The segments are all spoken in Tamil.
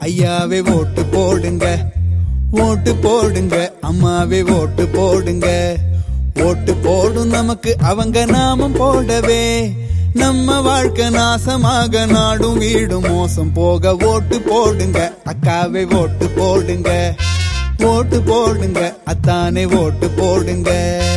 ஐயாவே ஓட்டு போடுங்க ஓட்டு போடுங்க அம்மாவே ஓட்டு போடுங்க ஓட்டு போடும் நமக்கு அவங்க நாமம் போடவே நம்ம வாழ்க்கை நாசமாக நாடும் வீடும் மோசம் போக ஓட்டு போடுங்க அக்காவே ஓட்டு போடுங்க ஓட்டு போடுங்க அத்தானே ஓட்டு போடுங்க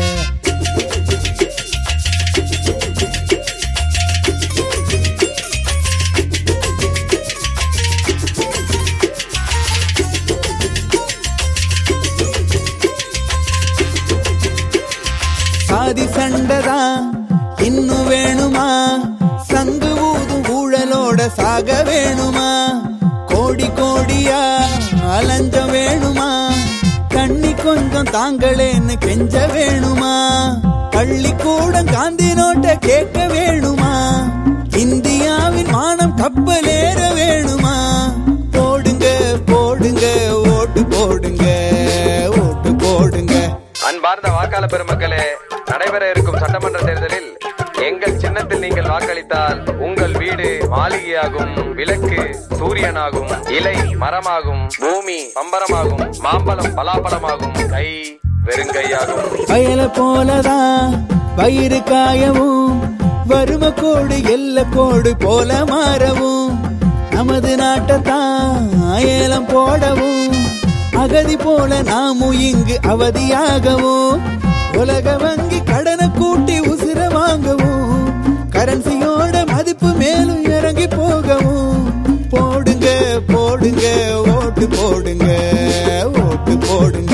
சாதி சண்டைதான் இன்னும் வேணுமா சங்கு ஊதும் ஊழலோட சாக வேணுமா கோடி கோடியா அலஞ்ச வேணுமா தண்ணி கொஞ்சம் தாங்களேன்னு கெஞ்ச வேணுமா பள்ளிக்கூடம் காந்தி நோட்ட கேட்க வேணுமா இந்தியாவின் மானம் கப்பலேற வேணுமா போடுங்க போடுங்க ஓட்டு போடுங்க ஓட்டு போடுங்க அன்பார்ந்த வாக்காளர் பெருமக்களே நடைபெற இருக்கும் சட்டமன்ற தேர்தலில் எங்கள் சின்னத்தில் நீங்கள் வாக்களித்தால் உங்கள் வீடு மாளிகையாகும் விளக்கு சூரியனாகும் இலை மரமாகும் பூமி பம்பரமாகும் மாம்பழம் பலாப்பழமாகும் கை வெறுங்கையாகும் வயல போலதான் வயிறு காயவும் வறும கோடு எல்ல கோடு போல மாறவும் நமது நாட்டைத்தான் ஏலம் போடவும் அகதி போல நாமும் இங்கு அவதியாகவும் உலக வங்கி கடனை கூட்டி உசிர வாங்கவும் கரன்சியோட மதிப்பு மேலும் இறங்கி போகவும் போடுங்க போடுங்க ஓட்டு போடுங்க ஓட்டு போடுங்க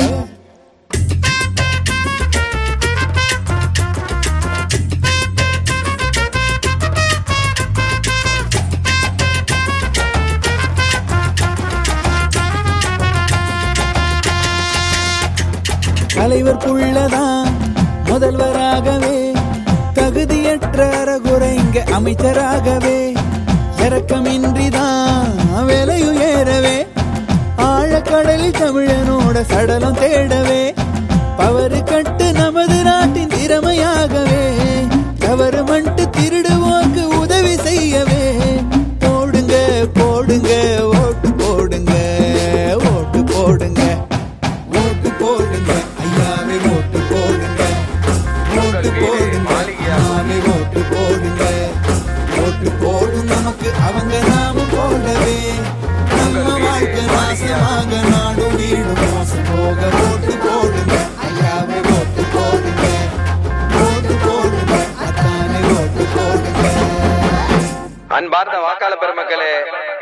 தலைவர் புள்ளதான் முதல்வராகவே தகுதியற்ற அறகுறை இங்க அமைச்சராகவே இறக்கமின்றிதான் விலையும் ஏறவே ஆழக்கடலில் தமிழனோட சடலம் தேடவே பவறு கட்டு நமது நாட்டின் திறமையாகவே கவர்மெண்ட் திருடுவோக்கு உதவி செய்யவே போடுங்க போடுங்க ஓட்டு போடுங்க ஓட்டு போடுங்க ஓட்டு போடுங்க ஐயாவே ஓட்டு போடுங்க ஓட்டு போடுங்க அம்மாவே ஓட்டு போடுங்க ஓட்டு போடும் நமக்கு அவங்க நாம போடவே நம்ம வாழ்க்கை நாசமாக நாடும் வீடு மோசம் போக ஓட்டு போடுங்க ஐயாவே ஓட்டு போடுங்க ஓட்டு போடுங்க அத்தானே ஓட்டு போடுங்க அன்பார்ந்த வாக்காளர் பெருமக்களே